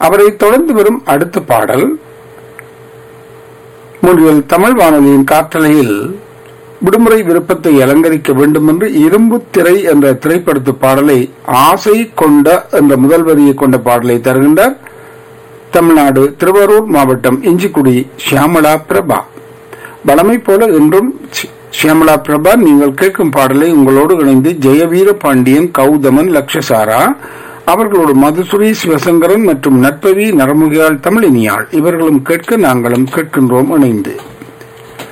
அவரை தொடர்ந்து வரும் அடுத்த பாடல் முன்றில் தமிழ் வானொலியின் காற்றலையில் விடுமுறை விருப்பத்தை அலங்கரிக்க வேண்டும் என்று இரும்பு திரை என்ற திரைப்படத்து பாடலை ஆசை கொண்ட என்ற முதல் வரியை கொண்ட பாடலை தருகின்றார் தமிழ்நாடு திருவாரூர் மாவட்டம் இஞ்சிக்குடி ஷியாமலா பிரபா வளமை போல இன்றும் ஷி- ஷியாமலா பிரபா நீங்கள் கேட்கும் பாடலை உங்களோடு இணைந்து ஜெயவீர பாண்டியன் கௌதமன் லக்ஷசாரா அவர்களோடு மதுசுரி சிவசங்கரன் மற்றும் நட்பவி நரமுகியாள் தமிழினியாள் இவர்களும் கேட்க நாங்களும் கேட்கின்றோம் இணைந்து